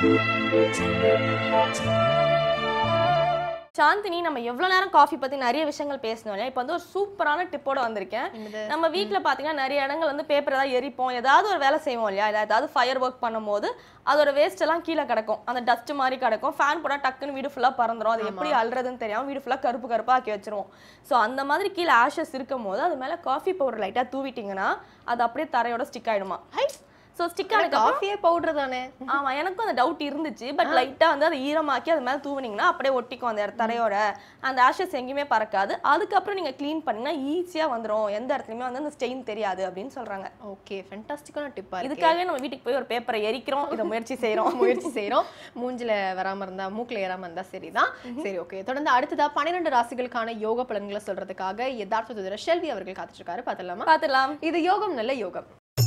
சாந்தினி நம்ம எவ்வளவு நேரம் காஃபி பத்தி நிறைய விஷயங்கள் பேசணும் இல்லையா இப்போ வந்து ஒரு சூப்பரான டிப்போட வந்திருக்கேன் நம்ம வீட்ல பாத்தீங்கன்னா நிறைய இடங்கள் வந்து பேப்பர் ஏதாவது எரிப்போம் ஏதாவது ஒரு வேலை செய்வோம் இல்லையா இல்லை ஏதாவது ஃபயர் ஒர்க் பண்ணும்போது அதோட வேஸ்ட் எல்லாம் கீழே கிடக்கும் அந்த டஸ்ட் மாதிரி கிடக்கும் ஃபேன் போட்டா டக்குன்னு வீடு ஃபுல்லா பறந்துரும் அது எப்படி அல்றதுன்னு தெரியாம வீடு ஃபுல்லா கருப்பு கருப்பா ஆக்கி வச்சிருவோம் ஸோ அந்த மாதிரி கீழே ஆஷஸ் இருக்கும் போது அது மேல காஃபி பவுடர் லைட்டா தூவிட்டீங்கன்னா அது அப்படியே தரையோட ஸ்டிக் ஆயிடுமா ஸோ ஸ்டிக் ஆனதுக்கு காஃபியே பவுடர் தானே ஆமா எனக்கும் அந்த டவுட் இருந்துச்சு பட் லைட்டா வந்து அதை ஈரமாக்கி அது மேல தூவுனீங்கன்னா அப்படியே ஒட்டிக்கும் அந்த இடத்து தரையோட அந்த ஆஷஸ் எங்கேயுமே பறக்காது அதுக்கப்புறம் நீங்க க்ளீன் பண்ணீங்கன்னா ஈஸியா வந்துரும் எந்த இடத்துலயுமே வந்து அந்த ஸ்டெயின் தெரியாது அப்படின்னு சொல்றாங்க ஓகே ஃபென்டாஸ்டிக்கான டிப்பா இருக்கு இதுக்காகவே நம்ம வீட்டுக்கு போய் ஒரு பேப்பரை எரிக்கிறோம் இதை முயற்சி செய்றோம் முயற்சி செய்றோம் மூஞ்சில வராம இருந்தா மூக்குல ஏறாம இருந்தா சரிதான் சரி ஓகே தொடர்ந்து அடுத்ததா பன்னிரெண்டு ராசிகளுக்கான யோக பலன்களை சொல்றதுக்காக யதார்த்த ஜோதிடர் ஷெல்வி அவர்கள் காத்துட்டு இருக்காரு பார்த்தலாமா பார்த்துடலாம் இது யோகம் நல்ல யோகம்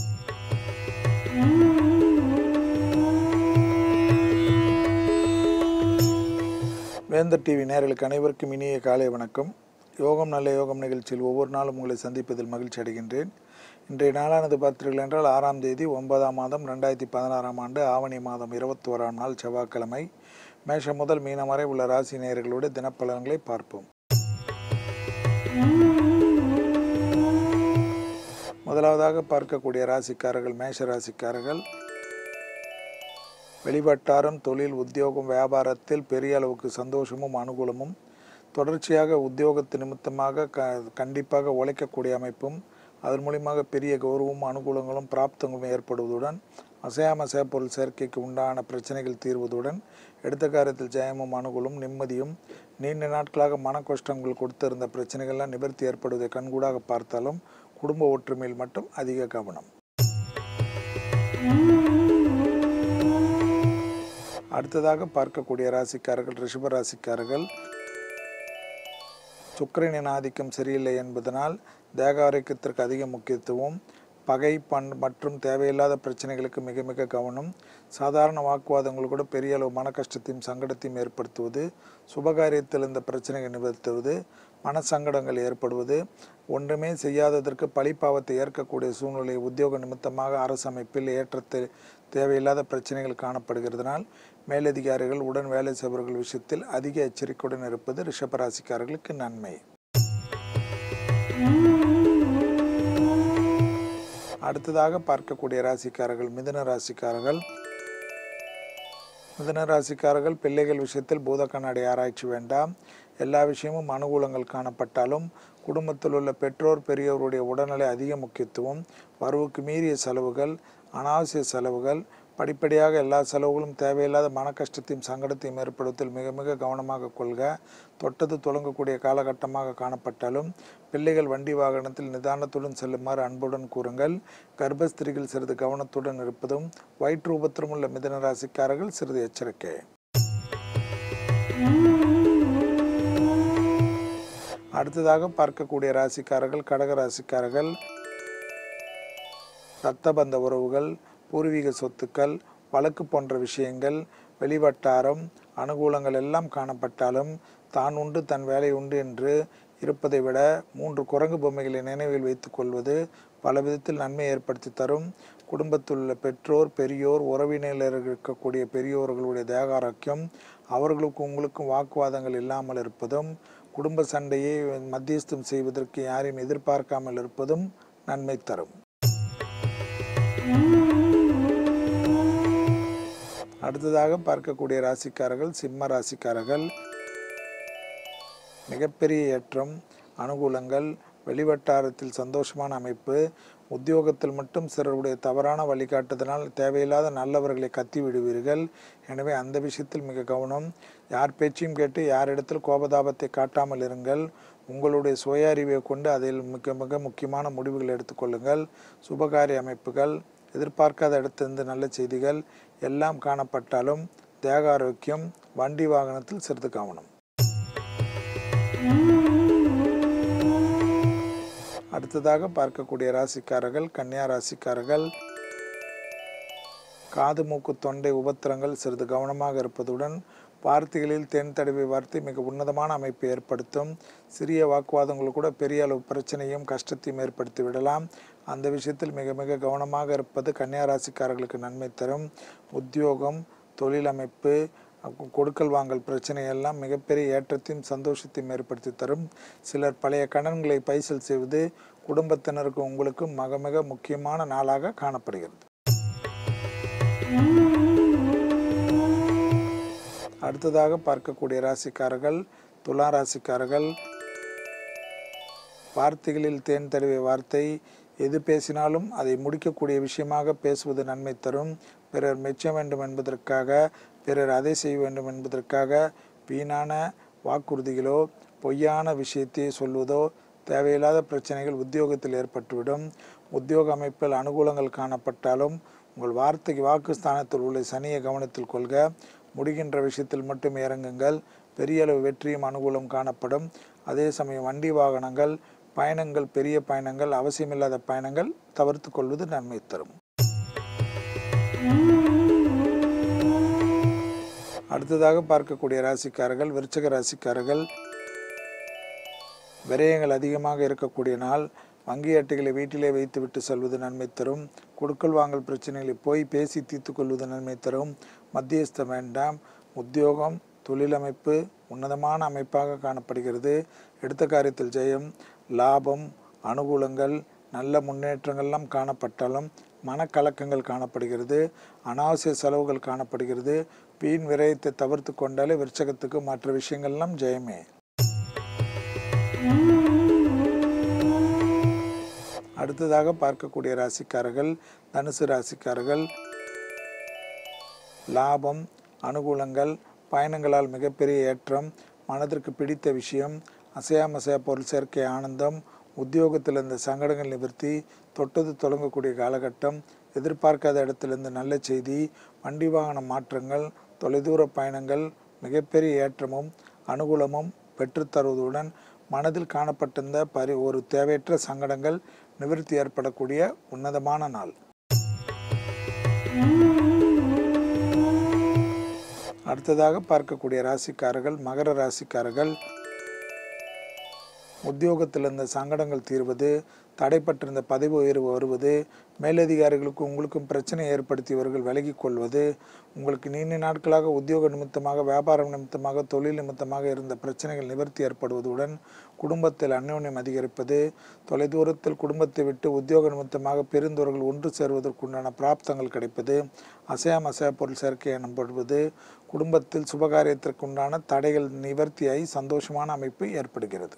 வேந்தர் டிவி நேயர்களுக்கு அனைவருக்கும் இனிய காலை வணக்கம் யோகம் நல்ல யோகம் நிகழ்ச்சியில் ஒவ்வொரு நாளும் உங்களை சந்திப்பதில் மகிழ்ச்சி அடைகின்றேன் இன்றைய நாளானது பார்த்தீர்கள் என்றால் ஆறாம் தேதி ஒன்பதாம் மாதம் ரெண்டாயிரத்தி பதினாறாம் ஆண்டு ஆவணி மாதம் இருபத்தி ஓராம் நாள் செவ்வாய்க்கிழமை மேஷம் முதல் மீனம் வரை உள்ள ராசி நேயர்களோட தினப்பலன்களை பார்ப்போம் முதலாவதாக பார்க்கக்கூடிய ராசிக்காரர்கள் மேஷ ராசிக்காரர்கள் வெளிவட்டாரம் தொழில் உத்தியோகம் வியாபாரத்தில் பெரிய அளவுக்கு சந்தோஷமும் அனுகூலமும் தொடர்ச்சியாக உத்தியோகத்து நிமித்தமாக க கண்டிப்பாக உழைக்கக்கூடிய அமைப்பும் அதன் மூலியமாக பெரிய கௌரவமும் அனுகூலங்களும் பிராப்தங்களும் ஏற்படுவதுடன் அசையாம சேப்பொருள் சேர்க்கைக்கு உண்டான பிரச்சனைகள் தீர்வதுடன் எடுத்த காரியத்தில் ஜெயமும் அனுகூலம் நிம்மதியும் நீண்ட நாட்களாக மன கஷ்டங்கள் கொடுத்திருந்த பிரச்சனைகள்லாம் நிவர்த்தி ஏற்படுவதை கண்கூடாக பார்த்தாலும் குடும்ப ஒற்றுமையில் மட்டும் அதிக கவனம் அடுத்ததாக பார்க்கக்கூடிய ராசிக்காரர்கள் ரிஷப ராசிக்காரர்கள் சுக்கிரனின் ஆதிக்கம் சரியில்லை என்பதனால் தேக ஆரோக்கியத்திற்கு அதிக முக்கியத்துவம் பகை பண் மற்றும் தேவையில்லாத பிரச்சனைகளுக்கு மிக மிக கவனம் சாதாரண வாக்குவாதங்கள் கூட பெரிய அளவு மன கஷ்டத்தையும் சங்கடத்தையும் ஏற்படுத்துவது சுபகாரியத்தில் இந்த பிரச்சனைகளை நிவர்த்துவது மனசங்கடங்கள் ஏற்படுவது ஒன்றுமே செய்யாததற்கு பழிப்பாவத்தை ஏற்கக்கூடிய சூழ்நிலை உத்தியோக நிமித்தமாக அரசு அமைப்பில் ஏற்றத்தை தேவையில்லாத பிரச்சனைகள் காணப்படுகிறதுனால் மேலதிகாரிகள் உடன் வேலை செய்பவர்கள் விஷயத்தில் அதிக எச்சரிக்கையுடன் இருப்பது ரிஷபராசிக்காரர்களுக்கு நன்மை அடுத்ததாக பார்க்கக்கூடிய ராசிக்காரர்கள் மிதுன ராசிக்காரர்கள் மிதுன ராசிக்காரர்கள் பிள்ளைகள் விஷயத்தில் பூத கண்ணாடி ஆராய்ச்சி வேண்டாம் எல்லா விஷயமும் அனுகூலங்கள் காணப்பட்டாலும் குடும்பத்தில் உள்ள பெற்றோர் பெரியவருடைய உடல்நிலை அதிக முக்கியத்துவம் வரவுக்கு மீறிய செலவுகள் அனாவசிய செலவுகள் படிப்படியாக எல்லா செலவுகளும் தேவையில்லாத மன கஷ்டத்தையும் சங்கடத்தையும் ஏற்படுவதில் மிக மிக கவனமாக கொள்க தொட்டது தொடங்கக்கூடிய காலகட்டமாக காணப்பட்டாலும் பிள்ளைகள் வண்டி வாகனத்தில் நிதானத்துடன் செல்லுமாறு அன்புடன் கூறுங்கள் கர்ப்பஸ்திரிகள் சிறிது கவனத்துடன் இருப்பதும் வயிற்று உபத்திரம் உள்ள மிதன ராசிக்காரர்கள் சிறிது எச்சரிக்கை அடுத்ததாக பார்க்கக்கூடிய ராசிக்காரர்கள் கடக ராசிக்காரர்கள் இரத்த பந்த உறவுகள் பூர்வீக சொத்துக்கள் வழக்கு போன்ற விஷயங்கள் வெளிவட்டாரம் அனுகூலங்கள் எல்லாம் காணப்பட்டாலும் தான் உண்டு தன் வேலை உண்டு என்று இருப்பதை விட மூன்று குரங்கு பொம்மைகளை நினைவில் வைத்துக் கொள்வது பல விதத்தில் நன்மை ஏற்படுத்தி தரும் குடும்பத்தில் உள்ள பெற்றோர் பெரியோர் உறவினர் இருக்கக்கூடிய பெரியோர்களுடைய தேக ஆரோக்கியம் அவர்களுக்கு உங்களுக்கும் வாக்குவாதங்கள் இல்லாமல் இருப்பதும் குடும்ப சண்டையை மத்தியஸ்தம் செய்வதற்கு யாரையும் எதிர்பார்க்காமல் இருப்பதும் நன்மை தரும் அடுத்ததாக பார்க்கக்கூடிய ராசிக்காரர்கள் சிம்ம ராசிக்காரர்கள் மிகப்பெரிய ஏற்றம் அனுகூலங்கள் வெளிவட்டாரத்தில் சந்தோஷமான அமைப்பு உத்தியோகத்தில் மட்டும் சிலருடைய தவறான வழிகாட்டுதனால் தேவையில்லாத நல்லவர்களை கத்தி விடுவீர்கள் எனவே அந்த விஷயத்தில் மிக கவனம் யார் பேச்சையும் கேட்டு யாரிடத்தில் கோபதாபத்தை காட்டாமல் இருங்கள் உங்களுடைய சுய அறிவை கொண்டு அதில் மிக மிக முக்கியமான முடிவுகள் எடுத்துக்கொள்ளுங்கள் சுபகாரிய அமைப்புகள் எதிர்பார்க்காத இடத்திலிருந்து நல்ல செய்திகள் எல்லாம் காணப்பட்டாலும் தேக ஆரோக்கியம் வண்டி வாகனத்தில் சிறிது கவனம் அடுத்ததாக பார்க்கக்கூடிய ராசிக்காரர்கள் கன்னியா ராசிக்காரர்கள் காது மூக்கு தொண்டை உபத்திரங்கள் சிறிது கவனமாக இருப்பதுடன் வார்த்தைகளில் தென் தடவை வார்த்தை மிக உன்னதமான அமைப்பை ஏற்படுத்தும் சிறிய வாக்குவாதங்கள் கூட பெரிய அளவு பிரச்சனையும் கஷ்டத்தையும் ஏற்படுத்தி விடலாம் அந்த விஷயத்தில் மிக மிக கவனமாக இருப்பது கன்னியா ராசிக்காரர்களுக்கு நன்மை தரும் உத்தியோகம் தொழில் அமைப்பு அக்கு- கொடுக்கல் வாங்கல் பிரச்சனை எல்லாம் மிகப்பெரிய ஏற்றத்தையும் சந்தோஷத்தையும் ஏற்படுத்தி தரும் சிலர் பழைய கடன்களை பைசல் செய்வது குடும்பத்தினருக்கு உங்களுக்கு மிக மிக முக்கியமான நாளாக காணப்படுகிறது அடுத்ததாக பார்க்கக்கூடிய ராசிக்காரர்கள் துலா ராசிக்காரர்கள் வார்த்தைகளில் தேன் தடவிய வார்த்தை எது பேசினாலும் அதை முடிக்கக்கூடிய விஷயமாக பேசுவது நன்மை தரும் பிறர் மெச்ச வேண்டும் என்பதற்காக பிறர் அதை செய்ய வேண்டும் என்பதற்காக வீணான வாக்குறுதிகளோ பொய்யான விஷயத்தை சொல்வதோ தேவையில்லாத பிரச்சனைகள் உத்தியோகத்தில் ஏற்பட்டுவிடும் உத்தியோக அமைப்பில் அனுகூலங்கள் காணப்பட்டாலும் உங்கள் வார்த்தைக்கு வாக்கு ஸ்தானத்தில் உள்ள சனியை கவனத்தில் கொள்க முடிகின்ற விஷயத்தில் மட்டும் இறங்குங்கள் பெரிய அளவு வெற்றியும் அனுகூலம் காணப்படும் அதே சமயம் வண்டி வாகனங்கள் பயணங்கள் பெரிய பயணங்கள் அவசியமில்லாத பயணங்கள் தவிர்த்து கொள்வது நன்மை தரும் அடுத்ததாக பார்க்கக்கூடிய ராசிக்காரர்கள் விருச்சக ராசிக்காரர்கள் விரயங்கள் அதிகமாக இருக்கக்கூடிய நாள் வங்கி அட்டைகளை வீட்டிலே வைத்துவிட்டு செல்வது நன்மை தரும் கொடுக்கல் வாங்கல் பிரச்சனைகளை போய் பேசி தீர்த்து கொள்வது நன்மை தரும் மத்தியஸ்தம் வேண்டாம் உத்தியோகம் தொழிலமைப்பு உன்னதமான அமைப்பாக காணப்படுகிறது எடுத்த காரியத்தில் ஜெயம் லாபம் அனுகூலங்கள் நல்ல முன்னேற்றங்கள்லாம் காணப்பட்டாலும் மனக்கலக்கங்கள் காணப்படுகிறது அனாவசிய செலவுகள் காணப்படுகிறது வீண் விரயத்தை தவிர்த்து கொண்டாலே விருச்சகத்துக்கு மற்ற விஷயங்கள்லாம் ஜெயமே அடுத்ததாக பார்க்கக்கூடிய ராசிக்காரர்கள் தனுசு ராசிக்காரர்கள் லாபம் அனுகூலங்கள் பயணங்களால் மிகப்பெரிய ஏற்றம் மனதிற்கு பிடித்த விஷயம் அசையாமசையா பொருள் சேர்க்கை ஆனந்தம் உத்தியோகத்தில் இருந்த சங்கடங்கள் நிவர்த்தி தொட்டது தொடங்கக்கூடிய காலகட்டம் எதிர்பார்க்காத இடத்திலிருந்து நல்ல செய்தி வண்டி வாகன மாற்றங்கள் தொலைதூர பயணங்கள் மிகப்பெரிய ஏற்றமும் அனுகூலமும் பெற்றுத்தருவதுடன் மனதில் காணப்பட்டிருந்த பரி ஒரு தேவையற்ற சங்கடங்கள் நிவர்த்தி ஏற்படக்கூடிய உன்னதமான நாள் அடுத்ததாக பார்க்கக்கூடிய ராசிக்காரர்கள் மகர ராசிக்காரர்கள் உத்தியோகத்தில் இருந்த சங்கடங்கள் தீர்வது தடைப்பட்டிருந்த பதவி உயர்வு வருவது மேலதிகாரிகளுக்கு உங்களுக்கும் பிரச்சனை ஏற்படுத்தியவர்கள் விலகிக் கொள்வது உங்களுக்கு நீண்ட நாட்களாக உத்தியோக நிமித்தமாக வியாபாரம் நிமித்தமாக தொழில் நிமித்தமாக இருந்த பிரச்சனைகள் நிவர்த்தி ஏற்படுவதுடன் குடும்பத்தில் அந்யோன்யம் அதிகரிப்பது தொலைதூரத்தில் குடும்பத்தை விட்டு உத்தியோக நிமித்தமாக பெருந்தோர்கள் ஒன்று சேர்வதற்குண்டான பிராப்தங்கள் கிடைப்பது அசையாம் அசையா பொருள் சேர்க்கை எனப்படுவது குடும்பத்தில் சுபகாரியத்திற்குண்டான தடைகள் நிவர்த்தியாகி சந்தோஷமான அமைப்பு ஏற்படுகிறது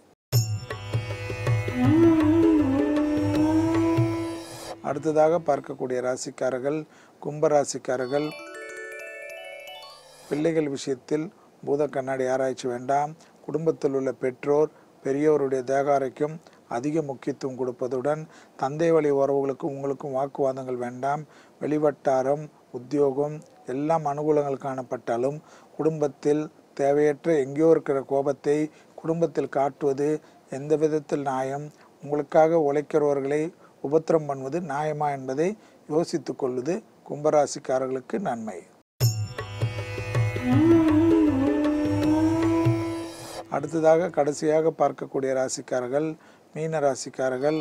அடுத்ததாக பார்க்கக்கூடிய ராசிக்காரர்கள் கும்ப ராசிக்காரர்கள் பிள்ளைகள் விஷயத்தில் பூத கண்ணாடி ஆராய்ச்சி வேண்டாம் குடும்பத்தில் உள்ள பெற்றோர் பெரியோருடைய தேகாரைக்கும் அதிக முக்கியத்துவம் கொடுப்பதுடன் தந்தை வழி உறவுகளுக்கும் உங்களுக்கும் வாக்குவாதங்கள் வேண்டாம் வெளிவட்டாரம் உத்தியோகம் எல்லாம் அனுகூலங்கள் காணப்பட்டாலும் குடும்பத்தில் தேவையற்ற எங்கேயோ இருக்கிற கோபத்தை குடும்பத்தில் காட்டுவது எந்த விதத்தில் நியாயம் உங்களுக்காக உழைக்கிறவர்களை உபத்திரம் பண்ணுவது நியாயமா என்பதை யோசித்துக் கொள்வது கும்பராசிக்காரர்களுக்கு நன்மை அடுத்ததாக கடைசியாக பார்க்கக்கூடிய ராசிக்காரர்கள் மீன ராசிக்காரர்கள்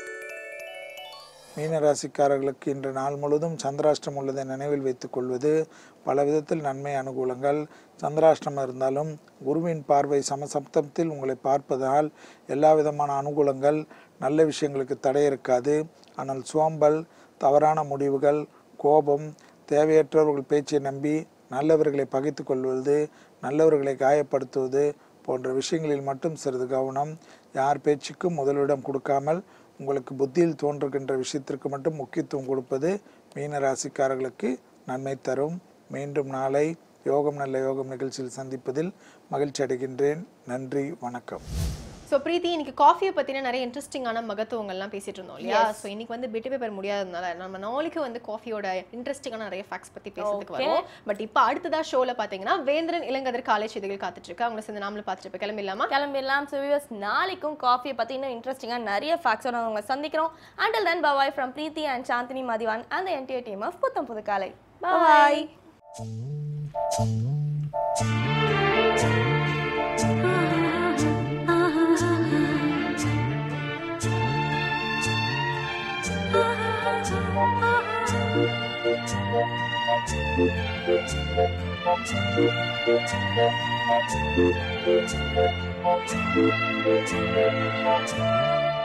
மீன ராசிக்காரர்களுக்கு இன்று நாள் முழுவதும் சந்திராஷ்டிரம் உள்ளதை நினைவில் வைத்துக் கொள்வது பல விதத்தில் நன்மை அனுகூலங்கள் சந்திராஷ்டிரம் இருந்தாலும் குருவின் பார்வை சமசப்தத்தில் உங்களை பார்ப்பதால் எல்லா விதமான அனுகூலங்கள் நல்ல விஷயங்களுக்கு தடை இருக்காது ஆனால் சோம்பல் தவறான முடிவுகள் கோபம் தேவையற்றவர்கள் பேச்சை நம்பி நல்லவர்களை பகைத்து கொள்வது நல்லவர்களை காயப்படுத்துவது போன்ற விஷயங்களில் மட்டும் சிறிது கவனம் யார் பேச்சுக்கும் முதலிடம் கொடுக்காமல் உங்களுக்கு புத்தியில் தோன்றுகின்ற விஷயத்திற்கு மட்டும் முக்கியத்துவம் கொடுப்பது மீன ராசிக்காரர்களுக்கு நன்மை தரும் மீண்டும் நாளை யோகம் நல்ல யோகம் நிகழ்ச்சியில் சந்திப்பதில் மகிழ்ச்சி அடைகின்றேன் நன்றி வணக்கம் ஸோ பிரீத்தி இன்னைக்கு காஃபியை பத்தின நிறைய இன்ட்ரெஸ்டிங்கான மகத்துவங்கள்லாம் பேசிட்டு இருந்தோம் இல்லையா ஸோ இன்னைக்கு வந்து பிட்டு பேப்பர் முடியாததுனால நம்ம நாளைக்கு வந்து காஃபியோட இன்ட்ரெஸ்டிங்கான நிறைய ஃபேக்ட்ஸ் பத்தி பேசுறதுக்கு வரும் பட் இப்போ அடுத்ததா ஷோல பாத்தீங்கன்னா வேந்திரன் இளங்கதிர் காலை செய்திகள் காத்துட்டு இருக்கு அவங்கள சேர்ந்து நாமளும் பார்த்துட்டு இருப்போம் கிளம்பிடலாமா கிளம்பிடலாம் ஸோ வியூவர்ஸ் நாளைக்கும் காஃபியை பற்றி இன்னும் இன்ட்ரெஸ்டிங்காக நிறைய ஃபேக்ட்ஸோட உங்களை சந்திக்கிறோம் until then bye from Preethi and Chandini Mathivan and NDA team of Putham Pudhu காலை பாய் Ah Thank you.